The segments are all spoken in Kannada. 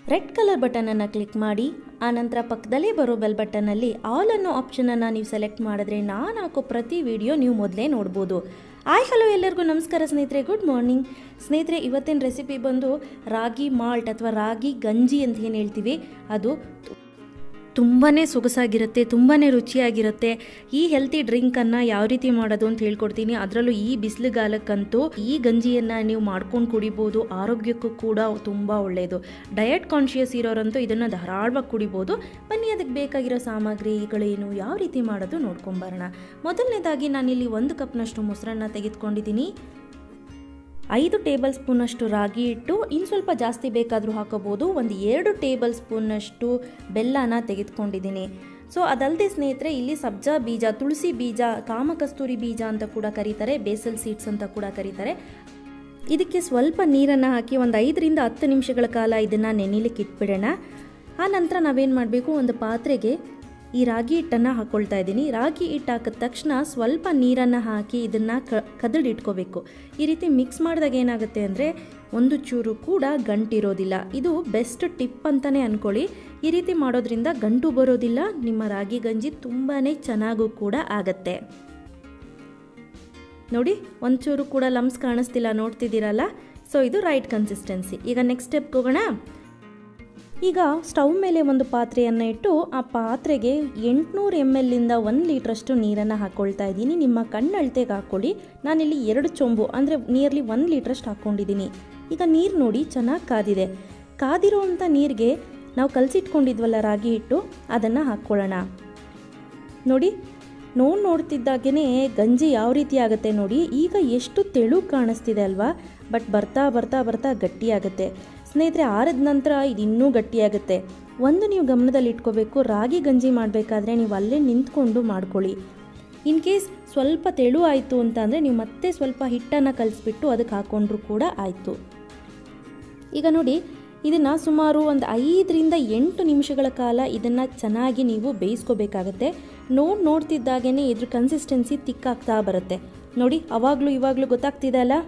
ರೆಡ್ ಕಲರ್ ಬಟನನ್ನು ಕ್ಲಿಕ್ ಮಾಡಿ ಆನಂತರ ಪಕ್ಕದಲ್ಲೇ ಬರೋ ಬೆಲ್ ಬಟನ್ನಲ್ಲಿ ಆಲ್ ಅನ್ನೋ ಆಪ್ಷನನ್ನು ನೀವು ಸೆಲೆಕ್ಟ್ ಮಾಡಿದ್ರೆ ನಾನು ಹಾಕೋ ಪ್ರತಿ ವಿಡಿಯೋ ನೀವು ಮೊದಲೇ ನೋಡ್ಬೋದು ಆಯ್ ಹಲೋ ಎಲ್ಲರಿಗೂ ನಮಸ್ಕಾರ ಸ್ನೇಹಿತರೆ ಗುಡ್ ಮಾರ್ನಿಂಗ್ ಸ್ನೇಹಿತರೆ ಇವತ್ತಿನ ರೆಸಿಪಿ ಬಂದು ರಾಗಿ ಮಾಲ್ಟ್ ಅಥವಾ ರಾಗಿ ಗಂಜಿ ಅಂತ ಏನು ಹೇಳ್ತೀವಿ ಅದು ತುಂಬಾ ಸೊಗಸಾಗಿರುತ್ತೆ ತುಂಬಾ ರುಚಿಯಾಗಿರುತ್ತೆ ಈ ಹೆಲ್ತಿ ಡ್ರಿಂಕನ್ನು ಯಾವ ರೀತಿ ಮಾಡೋದು ಅಂತ ಹೇಳ್ಕೊಡ್ತೀನಿ ಅದರಲ್ಲೂ ಈ ಬಿಸಿಲುಗಾಲಕ್ಕಂತೂ ಈ ಗಂಜಿಯನ್ನು ನೀವು ಮಾಡ್ಕೊಂಡು ಕುಡಿಬೋದು ಆರೋಗ್ಯಕ್ಕೂ ಕೂಡ ತುಂಬ ಒಳ್ಳೆಯದು ಡಯಟ್ ಕಾನ್ಷಿಯಸ್ ಇರೋರಂತೂ ಇದನ್ನು ಧಾರಾಳವಾಗಿ ಕುಡಿಬೋದು ಬನ್ನಿ ಅದಕ್ಕೆ ಬೇಕಾಗಿರೋ ಸಾಮಗ್ರಿಗಳೇನು ಯಾವ ರೀತಿ ಮಾಡೋದು ನೋಡ್ಕೊಂಬರೋಣ ಮೊದಲನೇದಾಗಿ ನಾನಿಲ್ಲಿ ಒಂದು ಕಪ್ನಷ್ಟು ಮೊಸರನ್ನ ತೆಗೆದುಕೊಂಡಿದ್ದೀನಿ ಐದು ಟೇಬಲ್ ಸ್ಪೂನಷ್ಟು ರಾಗಿ ಹಿಟ್ಟು ಇನ್ನು ಸ್ವಲ್ಪ ಜಾಸ್ತಿ ಬೇಕಾದರೂ ಹಾಕೋಬೋದು ಒಂದು ಎರಡು ಟೇಬಲ್ ಸ್ಪೂನಷ್ಟು ಬೆಲ್ಲನ ತೆಗೆದುಕೊಂಡಿದ್ದೀನಿ ಸೊ ಅದಲ್ಲದೆ ಸ್ನೇಹಿತರೆ ಇಲ್ಲಿ ಸಬ್ಜಾ ಬೀಜ ತುಳಸಿ ಬೀಜ ಕಾಮಕಸ್ತೂರಿ ಬೀಜ ಅಂತ ಕೂಡ ಕರೀತಾರೆ ಬೇಸಲ್ ಸೀಡ್ಸ್ ಅಂತ ಕೂಡ ಕರೀತಾರೆ ಇದಕ್ಕೆ ಸ್ವಲ್ಪ ನೀರನ್ನು ಹಾಕಿ ಒಂದು ಐದರಿಂದ ಹತ್ತು ನಿಮಿಷಗಳ ಕಾಲ ಇದನ್ನು ನೆನಿಲಿಕ್ಕೆ ಇಟ್ಬಿಡೋಣ ಆ ನಂತರ ನಾವೇನು ಮಾಡಬೇಕು ಒಂದು ಪಾತ್ರೆಗೆ ಈ ರಾಗಿ ಹಿಟ್ಟನ್ನು ಹಾಕ್ಕೊಳ್ತಾ ಇದ್ದೀನಿ ರಾಗಿ ಹಿಟ್ಟು ಹಾಕಿದ ತಕ್ಷಣ ಸ್ವಲ್ಪ ನೀರನ್ನು ಹಾಕಿ ಇದನ್ನು ಕ ಕದಡಿಟ್ಕೋಬೇಕು ಈ ರೀತಿ ಮಿಕ್ಸ್ ಮಾಡಿದಾಗ ಏನಾಗುತ್ತೆ ಅಂದರೆ ಒಂದು ಚೂರು ಕೂಡ ಗಂಟಿರೋದಿಲ್ಲ ಇದು ಬೆಸ್ಟ್ ಟಿಪ್ ಅಂತಲೇ ಅಂದ್ಕೊಳ್ಳಿ ಈ ರೀತಿ ಮಾಡೋದ್ರಿಂದ ಗಂಟು ಬರೋದಿಲ್ಲ ನಿಮ್ಮ ರಾಗಿ ಗಂಜಿ ತುಂಬಾ ಚೆನ್ನಾಗೂ ಕೂಡ ಆಗತ್ತೆ ನೋಡಿ ಒಂಚೂರು ಕೂಡ ಲಮ್ಸ್ ಕಾಣಿಸ್ತಿಲ್ಲ ನೋಡ್ತಿದ್ದೀರಲ್ಲ ಸೊ ಇದು ರೈಟ್ ಕನ್ಸಿಸ್ಟೆನ್ಸಿ ಈಗ ನೆಕ್ಸ್ಟ್ ಸ್ಟೆಪ್ಗೆ ಹೋಗೋಣ ಈಗ ಸ್ಟವ್ ಮೇಲೆ ಒಂದು ಪಾತ್ರೆಯನ್ನು ಇಟ್ಟು ಆ ಪಾತ್ರೆಗೆ ಎಂಟುನೂರು ಎಮ್ ಎಲ್ಲಿಂದ ಒಂದು ಲೀಟ್ರಷ್ಟು ನೀರನ್ನು ಹಾಕ್ಕೊಳ್ತಾ ಇದ್ದೀನಿ ನಿಮ್ಮ ಕಣ್ಣಳ್ತೆಗೆ ಹಾಕ್ಕೊಳ್ಳಿ ನಾನಿಲ್ಲಿ ಎರಡು ಚೊಂಬು ಅಂದರೆ ನಿಯರ್ಲಿ ಒಂದು ಲೀಟ್ರಷ್ಟು ಹಾಕ್ಕೊಂಡಿದ್ದೀನಿ ಈಗ ನೀರು ನೋಡಿ ಚೆನ್ನಾಗಿ ಕಾದಿದೆ ಕಾದಿರೋವಂಥ ನೀರಿಗೆ ನಾವು ಕಲಸಿಟ್ಕೊಂಡಿದ್ವಲ್ಲ ರಾಗಿ ಹಿಟ್ಟು ಅದನ್ನು ಹಾಕ್ಕೊಳ್ಳೋಣ ನೋಡಿ ನೋವು ನೋಡ್ತಿದ್ದಾಗೇ ಗಂಜಿ ಯಾವ ರೀತಿ ಆಗುತ್ತೆ ನೋಡಿ ಈಗ ಎಷ್ಟು ತೆಳು ಕಾಣಿಸ್ತಿದೆ ಅಲ್ವಾ ಬಟ್ ಬರ್ತಾ ಬರ್ತಾ ಬರ್ತಾ ಗಟ್ಟಿಯಾಗುತ್ತೆ ಸ್ನೇಹಿತರೆ ಆರಿದ ನಂತರ ಇದು ಇನ್ನೂ ಗಟ್ಟಿಯಾಗುತ್ತೆ ಒಂದು ನೀವು ಗಮನದಲ್ಲಿ ಇಟ್ಕೋಬೇಕು ರಾಗಿ ಗಂಜಿ ಮಾಡಬೇಕಾದ್ರೆ ನೀವು ಅಲ್ಲೇ ನಿಂತ್ಕೊಂಡು ಮಾಡ್ಕೊಳ್ಳಿ ಇನ್ ಕೇಸ್ ಸ್ವಲ್ಪ ತೆಳು ಆಯಿತು ಅಂತ ಅಂದರೆ ನೀವು ಮತ್ತೆ ಸ್ವಲ್ಪ ಹಿಟ್ಟನ್ನು ಕಲಿಸ್ಬಿಟ್ಟು ಅದಕ್ಕೆ ಹಾಕ್ಕೊಂಡ್ರೂ ಕೂಡ ಆಯಿತು ಈಗ ನೋಡಿ ಇದನ್ನು ಸುಮಾರು ಒಂದು ಐದರಿಂದ ಎಂಟು ನಿಮಿಷಗಳ ಕಾಲ ಇದನ್ನು ಚೆನ್ನಾಗಿ ನೀವು ಬೇಯಿಸ್ಕೋಬೇಕಾಗತ್ತೆ ನೋಡಿ ನೋಡ್ತಿದ್ದಾಗೇ ಇದ್ರ ಕನ್ಸಿಸ್ಟೆನ್ಸಿ ತಿಕ್ಕಾಗ್ತಾ ಬರುತ್ತೆ ನೋಡಿ ಅವಾಗಲೂ ಇವಾಗಲೂ ಗೊತ್ತಾಗ್ತಿದೆ ಅಲ್ಲ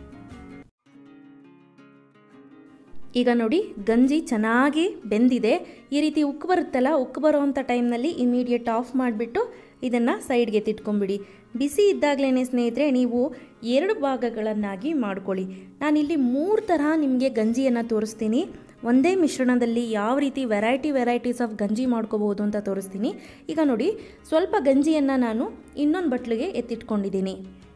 ಈಗ ನೋಡಿ ಗಂಜಿ ಚೆನ್ನಾಗಿ ಬೆಂದಿದೆ ಈ ರೀತಿ ಉಕ್ಕು ಬರುತ್ತಲ್ಲ ಉಕ್ಕು ಬರೋವಂಥ ಟೈಮ್ನಲ್ಲಿ ಇಮಿಡಿಯೇಟ್ ಆಫ್ ಮಾಡಿಬಿಟ್ಟು ಇದನ್ನು ಸೈಡ್ಗೆ ತಿಟ್ಕೊಂಬಿಡಿ ಬಿಸಿ ಇದ್ದಾಗಲೇ ಸ್ನೇಹಿತರೆ ನೀವು ಎರಡು ಭಾಗಗಳನ್ನಾಗಿ ಮಾಡ್ಕೊಳ್ಳಿ ನಾನಿಲ್ಲಿ ಮೂರು ತರಹ ನಿಮಗೆ ಗಂಜಿಯನ್ನು ತೋರಿಸ್ತೀನಿ ಒಂದೇ ಮಿಶ್ರಣದಲ್ಲಿ ಯಾವ ರೀತಿ ವೆರೈಟಿ ವೆರೈಟೀಸ್ ಆಫ್ ಗಂಜಿ ಮಾಡ್ಕೋಬೋದು ಅಂತ ತೋರಿಸ್ತೀನಿ ಈಗ ನೋಡಿ ಸ್ವಲ್ಪ ಗಂಜಿಯನ್ನು ನಾನು ಇನ್ನೊಂದು ಬಟ್ಲಿಗೆ ಎತ್ತಿಟ್ಕೊಂಡಿದ್ದೀನಿ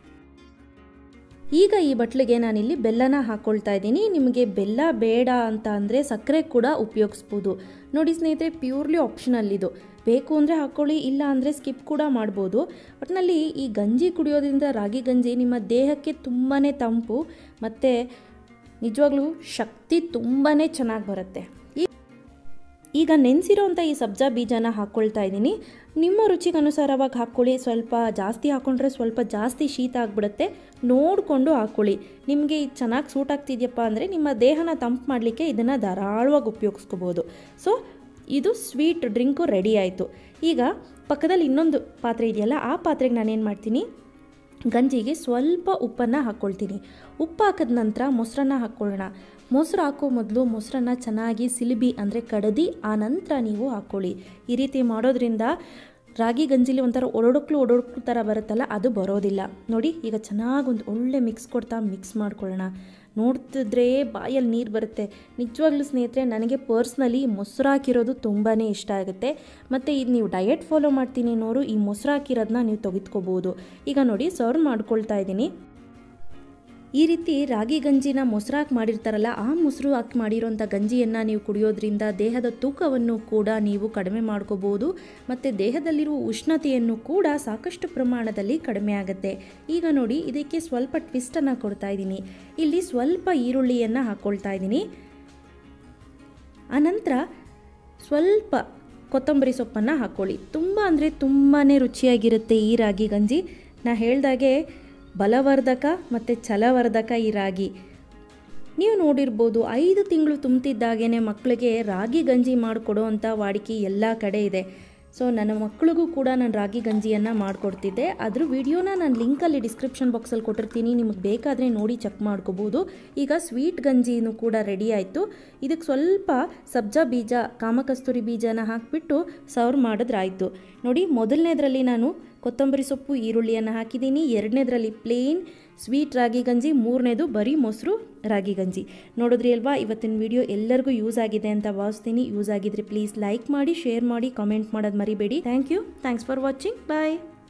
ಈಗ ಈ ಬಟ್ಲಿಗೆ ನಾನಿಲ್ಲಿ ಬೆಲ್ಲನ ಹಾಕ್ಕೊಳ್ತಾ ಇದ್ದೀನಿ ನಿಮಗೆ ಬೆಲ್ಲ ಬೇಡ ಅಂತ ಅಂದರೆ ಸಕ್ಕರೆ ಕೂಡ ಉಪಯೋಗಿಸ್ಬೋದು ನೋಡಿ ಸ್ನೇಹಿತರೆ ಪ್ಯೂರ್ಲಿ ಆಪ್ಷನಲ್ ಇದು ಬೇಕು ಅಂದರೆ ಹಾಕ್ಕೊಳ್ಳಿ ಇಲ್ಲ ಅಂದರೆ ಸ್ಕಿಪ್ ಕೂಡ ಮಾಡ್ಬೋದು ಒಟ್ಟಿನಲ್ಲಿ ಈ ಗಂಜಿ ಕುಡಿಯೋದ್ರಿಂದ ರಾಗಿ ಗಂಜಿ ನಿಮ್ಮ ದೇಹಕ್ಕೆ ತುಂಬಾ ತಂಪು ಮತ್ತು ನಿಜವಾಗ್ಲೂ ಶಕ್ತಿ ತುಂಬಾ ಚೆನ್ನಾಗಿ ಬರುತ್ತೆ ಈಗ ನೆನೆಸಿರೋಂಥ ಈ ಸಬ್ಜಾ ಬೀಜನ ಹಾಕ್ಕೊಳ್ತಾ ಇದ್ದೀನಿ ನಿಮ್ಮ ರುಚಿಗೆ ಅನುಸಾರವಾಗಿ ಹಾಕ್ಕೊಳ್ಳಿ ಸ್ವಲ್ಪ ಜಾಸ್ತಿ ಹಾಕ್ಕೊಂಡ್ರೆ ಸ್ವಲ್ಪ ಜಾಸ್ತಿ ಶೀತ ಆಗಿಬಿಡುತ್ತೆ ನೋಡಿಕೊಂಡು ಹಾಕ್ಕೊಳ್ಳಿ ನಿಮಗೆ ಇದು ಚೆನ್ನಾಗಿ ಸೂಟ್ ಆಗ್ತಿದೆಯಪ್ಪ ಅಂದರೆ ನಿಮ್ಮ ದೇಹನ ತಂಪು ಮಾಡಲಿಕ್ಕೆ ಇದನ್ನು ಧಾರಾಳವಾಗಿ ಉಪಯೋಗಿಸ್ಕೋಬೋದು ಸೊ ಇದು ಸ್ವೀಟ್ ಡ್ರಿಂಕು ರೆಡಿ ಆಯಿತು ಈಗ ಪಕ್ಕದಲ್ಲಿ ಇನ್ನೊಂದು ಪಾತ್ರೆ ಇದೆಯಲ್ಲ ಆ ಪಾತ್ರೆಗೆ ನಾನೇನು ಮಾಡ್ತೀನಿ ಗಂಜಿಗೆ ಸ್ವಲ್ಪ ಉಪ್ಪನ್ನು ಹಾಕ್ಕೊಳ್ತೀನಿ ಉಪ್ಪು ಹಾಕಿದ ನಂತರ ಮೊಸರನ್ನ ಹಾಕ್ಕೊಳ್ಳೋಣ ಮೊಸರು ಹಾಕೋ ಮೊದಲು ಮೊಸರನ್ನ ಚೆನ್ನಾಗಿ ಸಿಲಿಬಿ ಅಂದರೆ ಕಡದಿ ಆ ನಂತರ ನೀವು ಹಾಕ್ಕೊಳ್ಳಿ ಈ ರೀತಿ ಮಾಡೋದ್ರಿಂದ ರಾಗಿ ಗಂಜಿಲಿ ಒಂಥರ ಒಡೊಡ್ಕ್ಲು ಒಡೊಡ್ಕ್ಲು ಥರ ಬರುತ್ತಲ್ಲ ಅದು ಬರೋದಿಲ್ಲ ನೋಡಿ ಈಗ ಚೆನ್ನಾಗಿ ಒಂದು ಒಳ್ಳೆ ಮಿಕ್ಸ್ ಕೊಡ್ತಾ ಮಿಕ್ಸ್ ಮಾಡ್ಕೊಳ್ಳೋಣ ನೋಡ್ತಿದ್ರೆ ಬಾಯಲ್ಲಿ ನೀರು ಬರುತ್ತೆ ನಿಜವಾಗ್ಲೂ ಸ್ನೇಹಿತರೆ ನನಗೆ ಪರ್ಸ್ನಲಿ ಮೊಸರು ಹಾಕಿರೋದು ತುಂಬಾ ಇಷ್ಟ ಆಗುತ್ತೆ ಮತ್ತು ಇದು ನೀವು ಡಯಟ್ ಫಾಲೋ ಮಾಡ್ತೀನಿ ಅನ್ನೋರು ಈ ಮೊಸರು ಹಾಕಿರೋದನ್ನ ನೀವು ತೆಗೆದುಕೋಬೋದು ಈಗ ನೋಡಿ ಸರ್ವ್ ಮಾಡ್ಕೊಳ್ತಾ ಇದ್ದೀನಿ ಈ ರೀತಿ ರಾಗಿ ಗಂಜಿನ ಮೊಸರು ಹಾಕಿ ಮಾಡಿರ್ತಾರಲ್ಲ ಆ ಮೊಸರು ಹಾಕಿ ಮಾಡಿರೋಂಥ ಗಂಜಿಯನ್ನು ನೀವು ಕುಡಿಯೋದ್ರಿಂದ ದೇಹದ ತೂಕವನ್ನು ಕೂಡ ನೀವು ಕಡಿಮೆ ಮಾಡ್ಕೋಬೋದು ಮತ್ತು ದೇಹದಲ್ಲಿರುವ ಉಷ್ಣತೆಯನ್ನು ಕೂಡ ಸಾಕಷ್ಟು ಪ್ರಮಾಣದಲ್ಲಿ ಕಡಿಮೆ ಆಗುತ್ತೆ ಈಗ ನೋಡಿ ಇದಕ್ಕೆ ಸ್ವಲ್ಪ ಟ್ವಿಸ್ಟನ್ನು ಕೊಡ್ತಾ ಇದ್ದೀನಿ ಇಲ್ಲಿ ಸ್ವಲ್ಪ ಈರುಳ್ಳಿಯನ್ನು ಹಾಕ್ಕೊಳ್ತಾ ಇದ್ದೀನಿ ಆನಂತರ ಸ್ವಲ್ಪ ಕೊತ್ತಂಬರಿ ಸೊಪ್ಪನ್ನು ಹಾಕ್ಕೊಳ್ಳಿ ತುಂಬ ಅಂದರೆ ತುಂಬಾ ರುಚಿಯಾಗಿರುತ್ತೆ ಈ ರಾಗಿ ಗಂಜಿ ನಾ ಹೇಳ್ದಾಗೆ ಬಲವರ್ಧಕ ಮತ್ತು ಛಲವರ್ಧಕ ಈ ರಾಗಿ ನೀವು ನೋಡಿರ್ಬೋದು ಐದು ತಿಂಗಳು ತುಂಬ್ತಿದ್ದಾಗೇ ಮಕ್ಕಳಿಗೆ ರಾಗಿ ಗಂಜಿ ಮಾಡಿಕೊಡೋ ಅಂಥ ವಾಡಿಕೆ ಎಲ್ಲ ಕಡೆ ಇದೆ ಸೊ ನನ್ನ ಮಕ್ಕಳಿಗೂ ಕೂಡ ನಾನು ರಾಗಿ ಗಂಜಿಯನ್ನು ಮಾಡಿಕೊಡ್ತಿದ್ದೆ ಅದ್ರ ವಿಡಿಯೋನ ನಾನು ಲಿಂಕಲ್ಲಿ ಡಿಸ್ಕ್ರಿಪ್ಷನ್ ಬಾಕ್ಸಲ್ಲಿ ಕೊಟ್ಟಿರ್ತೀನಿ ನಿಮಗೆ ಬೇಕಾದರೆ ನೋಡಿ ಚೆಕ್ ಮಾಡ್ಕೋಬೋದು ಈಗ ಸ್ವೀಟ್ ಗಂಜಿನೂ ಕೂಡ ರೆಡಿ ಆಯಿತು ಇದಕ್ಕೆ ಸ್ವಲ್ಪ ಸಬ್ಜಾ ಬೀಜ ಕಾಮಕಸ್ತೂರಿ ಬೀಜನ ಹಾಕಿಬಿಟ್ಟು ಸರ್ವ್ ಮಾಡಿದ್ರಾಯಿತು ನೋಡಿ ಮೊದಲನೇದರಲ್ಲಿ ನಾನು ಕೊತ್ತಂಬರಿ ಸೊಪ್ಪು ಈರುಳ್ಳಿಯನ್ನು ಹಾಕಿದ್ದೀನಿ ಎರಡನೇದರಲ್ಲಿ ಪ್ಲೇನ್ ಸ್ವೀಟ್ ರಾಗಿ ಗಂಜಿ ಮೂರನೇದು ಬರೀ ಮೊಸರು ರಾಗಿ ಗಂಜಿ ನೋಡಿದ್ರಿ ಅಲ್ವಾ ಇವತ್ತಿನ ವಿಡಿಯೋ ಎಲ್ಲರಿಗೂ ಯೂಸ್ ಆಗಿದೆ ಅಂತ ಭಾವಿಸ್ತೀನಿ ಯೂಸ್ ಆಗಿದ್ರೆ ಪ್ಲೀಸ್ ಲೈಕ್ ಮಾಡಿ ಶೇರ್ ಮಾಡಿ ಕಾಮೆಂಟ್ ಮಾಡೋದು ಮರಿಬೇಡಿ thank you thanks for watching bye